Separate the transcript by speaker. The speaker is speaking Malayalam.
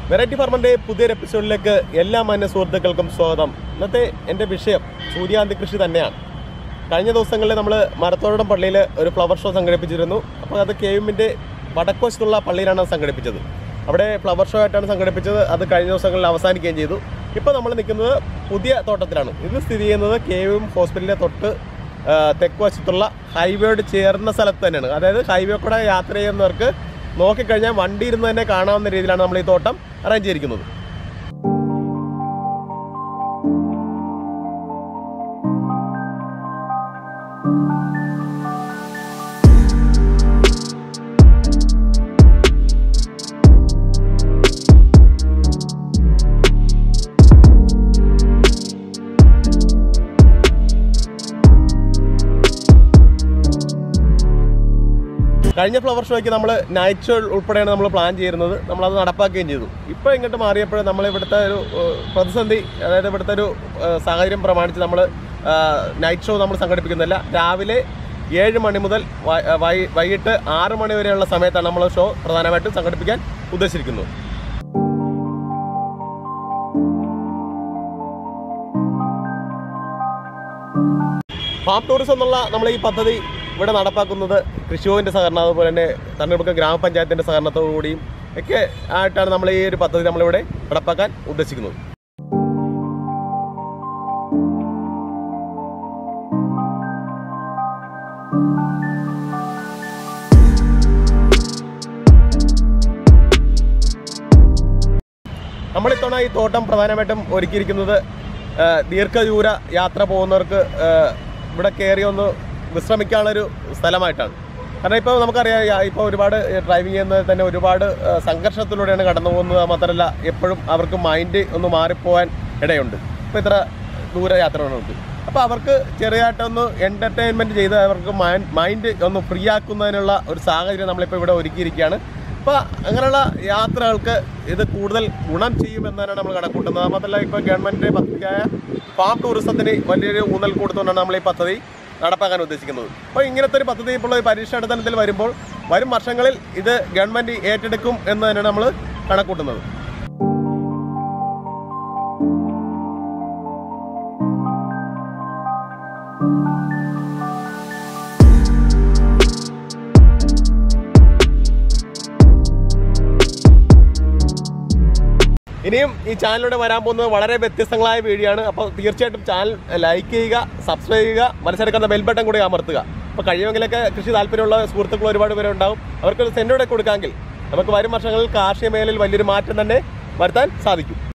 Speaker 1: വെറൈറ്റി ഫാർമറിന്റെ പുതിയൊരു എപ്പിസോഡിലേക്ക് എല്ലാ മാന്യ സുഹൃത്തുക്കൾക്കും സ്വാഗതം ഇന്നത്തെ എൻ്റെ വിഷയം സൂര്യാന്തി കൃഷി തന്നെയാണ് കഴിഞ്ഞ ദിവസങ്ങളിൽ നമ്മൾ മരത്തോടം പള്ളിയിൽ ഒരു ഫ്ലവർ ഷോ സംഘടിപ്പിച്ചിരുന്നു അപ്പോൾ അത് കെ എമ്മിൻ്റെ വടക്കുവശത്തുള്ള പള്ളിയിലാണ് അത് സംഘടിപ്പിച്ചത് അവിടെ ഫ്ലവർ ഷോ ആയിട്ടാണ് സംഘടിപ്പിച്ചത് അത് കഴിഞ്ഞ ദിവസങ്ങളിൽ അവസാനിക്കുകയും ചെയ്തു ഇപ്പോൾ നമ്മൾ നിൽക്കുന്നത് പുതിയ തോട്ടത്തിലാണ് ഇത് സ്ഥിതി ചെയ്യുന്നത് കെ എം ഹോസ്പിറ്റലിൻ്റെ തൊട്ട് ആ, തെക്ക് വശത്തുള്ള ഹൈവേയോട് ചേർന്ന സ്ഥലത്ത് തന്നെയാണ് അതായത് ഹൈവേ കൂടെ യാത്ര ചെയ്യുന്നവർക്ക് നോക്കിക്കഴിഞ്ഞാൽ വണ്ടി ഇരുന്ന് തന്നെ കാണാവുന്ന രീതിയിലാണ് നമ്മൾ ഈ തോട്ടം അറേഞ്ച് ചെയ്തിരിക്കുന്നത് കഴിഞ്ഞ ഫ്ലവർ ഷോയ്ക്ക് നമ്മൾ നൈറ്റ് ഷോ ഉൾപ്പെടെയാണ് നമ്മൾ പ്ലാൻ ചെയ്യുന്നത് നമ്മളത് നടപ്പാക്കുകയും ചെയ്തു ഇപ്പോൾ ഇങ്ങോട്ട് മാറിയപ്പോൾ നമ്മൾ ഇവിടുത്തെ ഒരു ഏഹ്, പ്രതിസന്ധി അതായത് ഇവിടുത്തെ ഒരു ഏഹ്, സാഹചര്യം പ്രമാണിച്ച് നമ്മൾ നൈറ്റ് ഷോ നമ്മൾ സംഘടിപ്പിക്കുന്നില്ല രാവിലെ ഏഴ് മണി മുതൽ വൈ- വൈ- വൈകിട്ട് ആറ് മണി വരെയുള്ള സമയത്താണ് നമ്മൾ ഷോ പ്രധാനമായിട്ടും സംഘടിപ്പിക്കാൻ ഉദ്ദേശിച്ചിരിക്കുന്നത് ഫാം ടൂറിസം എന്നുള്ള നമ്മൾ ഈ പദ്ധതി ഇവിടെ നടപ്പാക്കുന്നത് കൃഷിഭവൻ്റെ സഹകരണം അതുപോലെ തന്നെ തണ്ണീർമുക്ക ഗ്രാമപഞ്ചായത്തിൻ്റെ സഹകരണത്തോടു കൂടിയും ഒക്കെ ആയിട്ടാണ് നമ്മൾ ഈ ഒരു പദ്ധതി നമ്മളിവിടെ നടപ്പാക്കാൻ ഉദ്ദേശിക്കുന്നത് നമ്മളിത്തവണ ഈ തോട്ടം പ്രധാനമായിട്ടും ഒരുക്കിയിരിക്കുന്നത് ആ, ദീർഘദൂര യാത്ര പോകുന്നവർക്ക് ആ, ഇവിടെ കയറി ഒന്ന് വിശ്രമിക്കാനുള്ളൊരു സ്ഥലമായിട്ടാണ് കാരണം ഇപ്പോൾ നമുക്കറിയാം യാ- ഇപ്പോൾ ഒരുപാട് ഡ്രൈവിംഗ് ചെയ്യുന്നത് തന്നെ ഒരുപാട് ആ, സംഘർഷത്തിലൂടെയാണ് കടന്നു പോകുന്നത് അത് മാത്രമല്ല എപ്പോഴും അവർക്ക് മൈൻഡ് ഒന്ന് മാറിപ്പോകാൻ ഇടയുണ്ട് ഇപ്പോൾ ഇത്ര ദൂര യാത്രകളുണ്ട് അപ്പോൾ അവർക്ക് ചെറിയതായിട്ടൊന്ന് എൻ്റർടൈൻമെൻറ്റ് ചെയ്ത് അവർക്ക് മൈൻഡ് ഒന്ന് ഫ്രീ ആക്കുന്നതിനുള്ള ഒരു സാഹചര്യം നമ്മളിപ്പോൾ ഇവിടെ ഒരുക്കിയിരിക്കുകയാണ് അപ്പോൾ അങ്ങനെയുള്ള യാത്രകൾക്ക് ഇത് കൂടുതൽ ഗുണം ചെയ്യുമെന്നാണ് നമ്മൾ കണക്കൂട്ടുന്നത് അത് മാത്രമല്ല ഇപ്പോൾ ഗവൺമെൻറ്റിൻ്റെ പദ്ധതിയായ ഫാം ടൂറിസത്തിന് വലിയൊരു ഊന്നൽ കൊടുത്തുകൊണ്ടാണ് നമ്മൾ ഈ പദ്ധതി നടപ്പാക്കാൻ ഉദ്ദേശിക്കുന്നത് അപ്പോൾ ഇങ്ങനത്തെ ഒരു പദ്ധതി ഇപ്പോൾ ഒരു പരീക്ഷാടിസ്ഥാനത്തിൽ വരുമ്പോൾ വരും വർഷങ്ങളിൽ ഇത് ഗവൺമെൻറ് ഏറ്റെടുക്കും എന്ന് തന്നെയാണ് നമ്മൾ കണക്കൂട്ടുന്നത് ഇനിയും ഈ ചാനലിലൂടെ വരാൻ പോകുന്നത് വളരെ വ്യത്യസ്തങ്ങളായ വീഡിയോ ആണ് അപ്പോൾ തീർച്ചയായിട്ടും ചാനൽ ലൈക്ക് ചെയ്യുക സബ്സ്ക്രൈബ് ചെയ്യുക മനസ്സിലാക്കുന്ന ബെൽ ബട്ടൺ കൂടി അമർത്തുക അപ്പോൾ കഴിയുമെങ്കിലൊക്കെ കൃഷി താല്പര്യമുള്ള സുഹൃത്തുക്കൾ ഒരുപാട് പേരുണ്ടാവും അവർക്ക് സെൻറ്റോടെ കൊടുക്കാമെങ്കിൽ നമുക്ക് വരും വർഷങ്ങളിൽ കാർഷിക മേഖലയിൽ വലിയൊരു മാറ്റം തന്നെ വരുത്താൻ സാധിക്കും